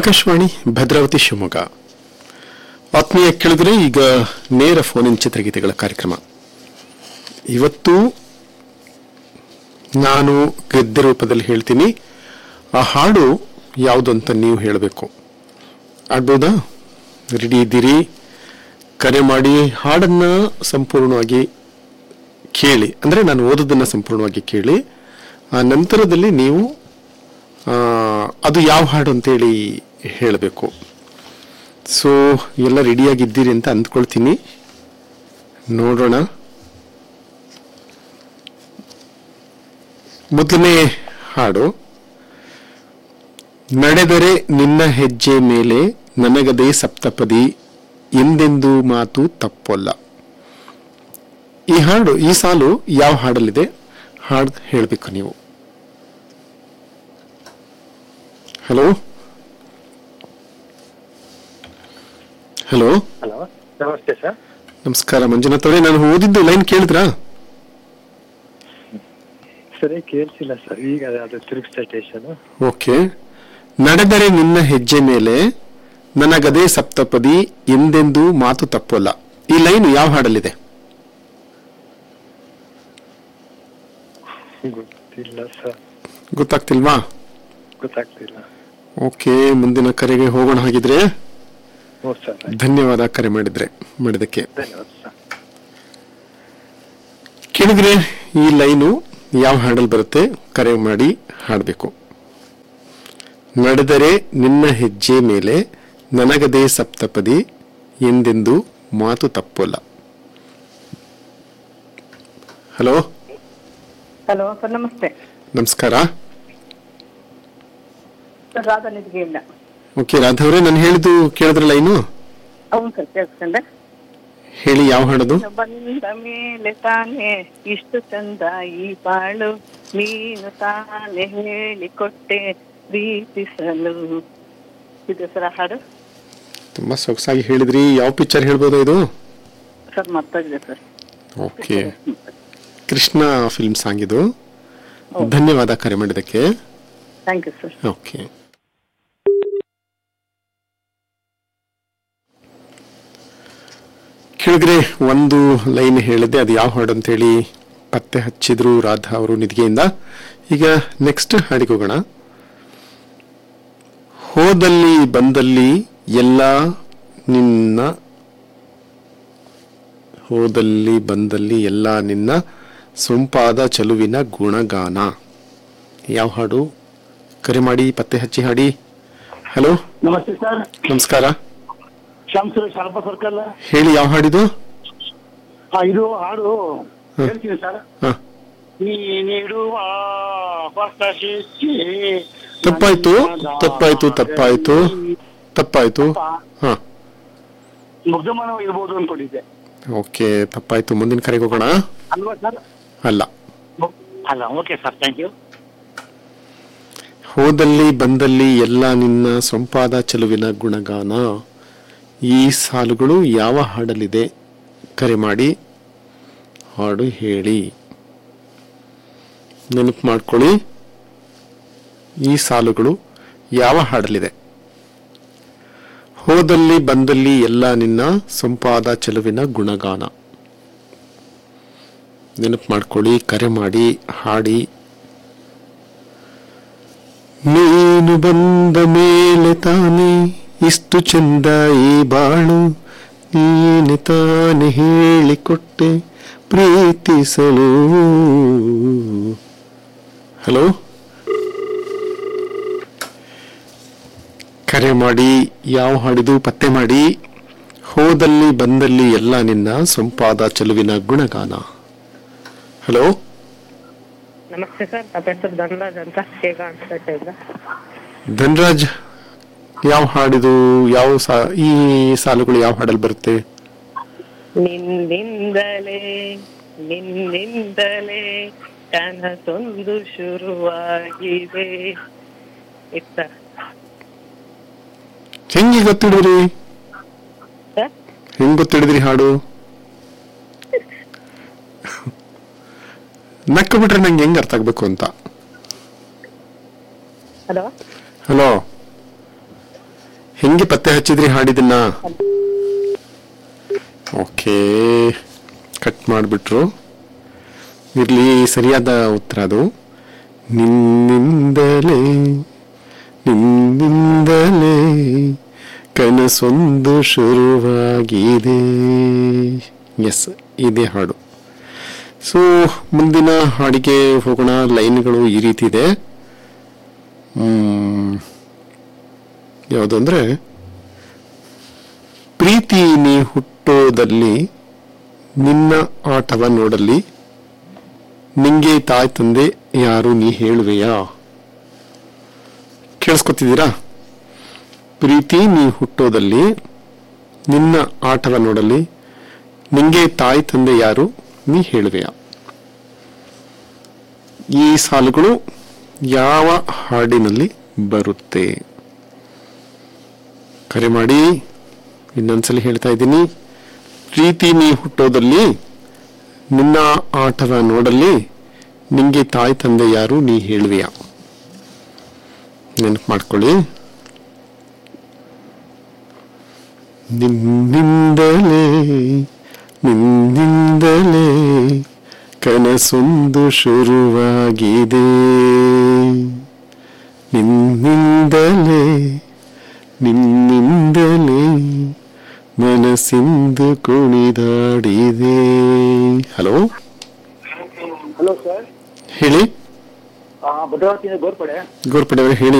ಆಕಾಶವಾಣಿ ಭದ್ರಾವತಿ ಶಿವಮೊಗ್ಗ ಆತ್ಮೀಯ ಕೇಳಿದ್ರೆ ಈಗ ನೇರ ಫೋನಿನ ಚಿತ್ರಗೀತೆಗಳ ಕಾರ್ಯಕ್ರಮ ಇವತ್ತು ನಾನು ಗದ್ಯ ರೂಪದಲ್ಲಿ ಹೇಳ್ತೀನಿ ಆ ಹಾಡು ಯಾವುದು ಅಂತ ನೀವು ಹೇಳಬೇಕು ಆಡ್ಬೋದಾ ರೆಡಿ ಇದ್ದೀರಿ ಕರೆ ಮಾಡಿ ಹಾಡನ್ನ ಸಂಪೂರ್ಣವಾಗಿ ಕೇಳಿ ಅಂದರೆ ನಾನು ಓದೋದನ್ನ ಸಂಪೂರ್ಣವಾಗಿ ಕೇಳಿ ಆ ನಂತರದಲ್ಲಿ ನೀವು ಆ, ಅದು ಯಾವ ಹಾಡು ಅಂತೇಳಿ ಹೇಳಬೇಕು ಸೊ ಎಲ್ಲ ರೆಡಿಯಾಗಿದ್ದೀರಿ ಅಂತ ಅಂದ್ಕೊಳ್ತೀನಿ ನೋಡೋಣ ಮೊದಲನೇ ಹಾಡು ನಡೆದರೆ ನಿನ್ನ ಹೆಜ್ಜೆ ಮೇಲೆ ನನಗದೇ ಸಪ್ತಪದಿ ಎಂದೆಂದು ಮಾತು ತಪ್ಪಲ್ಲ ಈ ಹಾಡು ಈ ಸಾಲು ಯಾವ ಹಾಡಲ್ಲಿದೆ ಹಾಡು ಹೇಳಬೇಕು ನೀವು ಹಲೋ ಹಲೋ ಹಲೋ ನಮಸ್ತೆ ಸರ್ ನಮಸ್ಕಾರ ಮಂಜುನಾಥ್ ಅವರೇ ನಾನು ಓದಿದ್ದು ಲೈನ್ ಕೇಳಿದ್ರಾ ಸರಿ ಕೇಳಿಸಿಲ್ಲ ಸರ್ ಈಗ ಅದು ತಿರುಗಿಸ್ತಾ ಸ್ಟೇಷನ್ ಓಕೆ ನಡೆದರೆ ನಿನ್ನ ಹೆಜ್ಜೆ ಮೇಲೆ ನನಗದೇ ಸಪ್ತಪದಿ ಎಂದೆಂದೂ ಮಾತು ತಪ್ಪಲ್ಲ ಈ ಲೈನ್ ಯಾವ ಹಾಡಲ್ಲಿದೆ ಗೊತ್ತಿಲ್ಲ ಸರ್ ಗೊತ್ತಾಗ್ತಿಲ್ವಾ ಗೊತ್ತಾಗ್ತಿಲ್ಲ ಓಕೆ ಮುಂದಿನ ಕರೆಗೆ ಹೋಗೋಣ ಹಾಗಿದ್ರೆ ಹ್ಞೂ ಸರ್ ಧನ್ಯವಾದ ಕರೆ ಮಾಡಿದ್ರೆ ಮಾಡಿದಕ್ಕೆ ಧನ್ಯವಾದ ಸರ್ ಕೇಳಿದ್ರೆ ಈ ಲೈನು ಯಾವ ಹಾಡಲ್ಲಿ ಬರುತ್ತೆ ಕರೆ ಮಾಡಿ ಹಾಡಬೇಕು ನಡೆದರೆ ನಿನ್ನ ಹೆಜ್ಜೆ ಮೇಲೆ ನನಗದೇ ಸಪ್ತಪದಿ ಎಂದೆಂದು ಮಾತು ತಪ್ಪಲ್ಲ ಹಲೋ ಹಲೋ ಸರ್ ನಮಸ್ತೆ ನಮಸ್ಕಾರ ಸರ್ ರಾಧಾ ನಿಧಿಗೆಯಿಂದ ಓಕೆ ರಾಧವ್ರೆ ನಾನು ಹೇಳಿದ್ದು ಕೇಳಿದ್ರ ಲೈನು ಹೌದು ಸರ್ ಕೇಳಿಸ್ಕೊಂಡೆ ಹೇಳಿ ಯಾವ ಹಾಡೋದು ಬಂದ ಮೇಲೆ ತಾನೇ ಇಷ್ಟು ಚಂದ ಈ ಬಾಳು ನೀನು ತಾನೇ ಹೇಳಿಕೊಟ್ಟೆ ಪ್ರೀತಿಸಲು ಇದು ಸರ್ ಆ ಹಾಡು ತುಂಬಾ ಸೊಗಸಾಗಿ ಹೇಳಿದ್ರಿ ಯಾವ ಪಿಕ್ಚರ್ ಹೇಳ್ಬೋದು ಇದು ಸರ್ ಮರ್ತಾಗಿದೆ sir okay Krishna film song ಇದು ಧನ್ಯವಾದ ಕರೆ ಮಾಡಿದ್ದಕ್ಕೆ ಥ್ಯಾಂಕ್ ಯು ಸರ್ ಓಕೆ ಕೇಳಿದ್ರೆ ಒಂದು ಲೈನ್ ಹೇಳಿದ್ದೆ ಅದು ಯಾವ ಹಾಡು ಅಂತೇಳಿ ಪತ್ತೆ ಹಚ್ಚಿದ್ರು ರಾಧಾ ಅವರು ನಿಧಿಗೆಯಿಂದ ಈಗ ನೆಕ್ಸ್ಟ್ ಹಾಡಿಗೆ ಹೋಗೋಣ ಹೋದಲ್ಲಿ ಬಂದಲ್ಲಿ ಎಲ್ಲ ನಿನ್ನ ಹೋದಲ್ಲಿ ಬಂದಲ್ಲಿ ಎಲ್ಲ ನಿನ್ನ ಸೊಂಪಾದ ಚಲುವಿನ ಗುಣಗಾನ ಯಾವ ಹಾಡು ಕರೆ ಮಾಡಿ ಪತ್ತೆ ಹಚ್ಚಿ ಹಾಡಿ ಹಲೋ ನಮಸ್ತೆ ಸರ್ ನಮಸ್ಕಾರ ಶ್ಯಾಮ್ ಸುರೇಶ್ ಹರಪ ಸರ್ಕಲ್ ಹೇಳಿ ಯಾವ ಹಾಡಿದು ಹಾ ಇದು ಹಾಡು ಹೇಳ್ತೀನಿ ಸರ್ ಹ, ನೀನಿಡುವ ಹೊಸ ಹೆಜ್ಜೆ ತಪ್ಪಾಯ್ತು ತಪ್ಪಾಯ್ತು ತಪ್ಪಾಯ್ತು ತಪ್ಪಾಯ್ತು ಹಾ ಮುಗ್ಧಮಾನವ ಇರ್ಬೋದು ಅನ್ಕೊಂಡಿದ್ದೆ ಓಕೆ ತಪ್ಪಾಯ್ತು ಮುಂದಿನ ಕರೆಗೆ ಹೋಗೋಣ ಅಲ್ವಾ ಸರ್ ಅಲ್ಲ ಅಲ್ಲ ಓಕೆ ಸರ್ ಥ್ಯಾಂಕ್ ಯು ಹೋದಲ್ಲಿ ಬಂದಲ್ಲಿ ಎಲ್ಲ ನಿನ್ನ ಸೊಂಪಾದ ಚೆಲುವಿನ ಗುಣಗಾನ ಈ ಸಾಲುಗಳು ಯಾವ ಹಾಡಲ್ಲಿದೆ ಕರೆ ಮಾಡಿ ಹಾಡು ಹೇಳಿ ನೆನಪು ಮಾಡ್ಕೊಳ್ಳಿ ಈ ಸಾಲುಗಳು ಯಾವ ಹಾಡಲ್ಲಿದೆ ಹೋದಲ್ಲಿ ಬಂದಲ್ಲಿ ಎಲ್ಲ ನಿನ್ನ ಸೊಂಪಾದ ಚೆಲುವಿನ ಗುಣಗಾನ ನೆನಪು ಮಾಡ್ಕೊಳ್ಳಿ ಕರೆ ಮಾಡಿ ಹಾಡಿ ನೀನು ಬಂದ ಮೇಲೆ ತಾನೇ ಇಷ್ಟು ಚಂದ ಈ ಬಾಳು ನೀನು ತಾನೇ ಹೇಳಿಕೊಟ್ಟೆ ಪ್ರೀತಿಸಲು ಹಲೋ ಕರೆ ಮಾಡಿ ಯಾವ ಹಾಡಿದು ಪತ್ತೆ ಮಾಡಿ ಹೋದಲ್ಲಿ ಬಂದಲ್ಲಿ ಎಲ್ಲ ನಿನ್ನ ಸೊಂಪಾದ ಚೆಲುವಿನ ಗುಣಗಾನ ಹಲೋ ನಮಸ್ತೆ ಸರ್ ನಮ್ಮ ಹೆಸರು ಧನರಾಜ್ ಅಂತ ಹೇಗ ಅನ್ಸ್ಪೇಟೆಯಿಂದ ಧನ್ರಾಜ್ ಯಾವ ಹಾಡಿದು ಯಾವ ಸಾ ಈ ಸಾಲುಗಳು ಯಾವ ಹಾಡಲ್ಲಿ ಬರುತ್ತೆ ನಿನ್ನಿಂದಲೇ ನಿನ್ನಿಂದಲೇ ಕನಸೊಂದು ಶುರುವಾಗಿದೆ ಇತ್ತ ಹೆಂಗೆ ಗೊತ್ತಿಡಿದ್ರಿ ಸರ್ ಹೆಂಗ್ ಗೊತ್ತಿಡಿದ್ರಿ ಹಾಡು ನಕ್ಕ ಬಿಟ್ರೆ ನಂಗೆ ಹೆಂಗ್ ಅರ್ಥ ಆಗ್ಬೇಕು ಅಂತ ಹಲೋ ಹಲೋ ಹೆಂಗೆ ಪತ್ತೆ ಹಚ್ಚಿದ್ರಿ ಹಾಡಿದನ್ನ ಓಕೆ ಕಟ್ ಮಾಡಿಬಿಟ್ರು ಇರ್ಲಿ ಸರಿಯಾದ ಉತ್ತರ ಅದು ನಿನ್ನಿಂದಲೇ ನಿನ್ನಿಂದಲೇ ಕನಸೊಂದು ಶುರುವಾಗಿದೆ ಎಸ್ ಇದೇ ಹಾಡು ಸೊ ಮುಂದಿನ ಹಾಡಿಗೆ ಹೋಗೋಣ ಲೈನ್ಗಳು ಈ ರೀತಿ ಇದೆ ಹ್ಮ್. ಯಾವುದು ಅಂದ್ರೆ ಪ್ರೀತಿ ನೀ ಹುಟ್ಟೋದಲ್ಲಿ ನಿನ್ನ ಆಟವ ನೋಡಲಿ ನಿಂಗೆ ತಾಯಿ ತಂದೆ ಯಾರು ನೀ ಹೇಳುವೆಯಾ ಕೇಳಿಸ್ಕೊತಿದ್ದೀರಾ ಪ್ರೀತಿ ನೀ ಹುಟ್ಟೋದಲ್ಲಿ ನಿನ್ನ ಆಟವ ನೋಡಲಿ ನಿಂಗೆ ತಾಯಿ ತಂದೆ ಯಾರು ನೀ ಹೇಳುವೆಯಾ ಈ ಸಾಲುಗಳು ಯಾವ ಹಾಡಿನಲ್ಲಿ ಬರುತ್ತೆ ಕರೆ ಮಾಡಿ ಇನ್ನೊಂದ್ಸಲಿ ಹೇಳ್ತಾ ಇದ್ದೀನಿ ಪ್ರೀತಿ ನೀ ಹುಟ್ಟೋದಲ್ಲಿ ನಿನ್ನ ಆಟವ ನೋಡಲಿ ನಿಂಗೆ ತಾಯಿ ತಂದೆ ಯಾರು ನೀ ಹೇಳುವೆಯಾ ನೆನಪು ಮಾಡ್ಕೊಳ್ಳಿ ನಿನ್ನಿಂದಲೇ ನಿನ್ನಿಂದಲೇ ಕನಸೊಂದು ಶುರುವಾಗಿದೆ ನಿನ್ನಿಂದಲೇ ನಿನ್ನಿಂದಲೇ ಮನಸ್ಸಿಂದು ಕುಣಿದಾಡಿದೆ ಹಲೋ ಹಲೋ ಸರ್ ಹೇಳಿ ಭದ್ರಾವತಿಯಿಂದ ಗೋರ್ಪಡೆ ಗೋರ್ಪಡೆ ಅವರು ಹೇಳಿ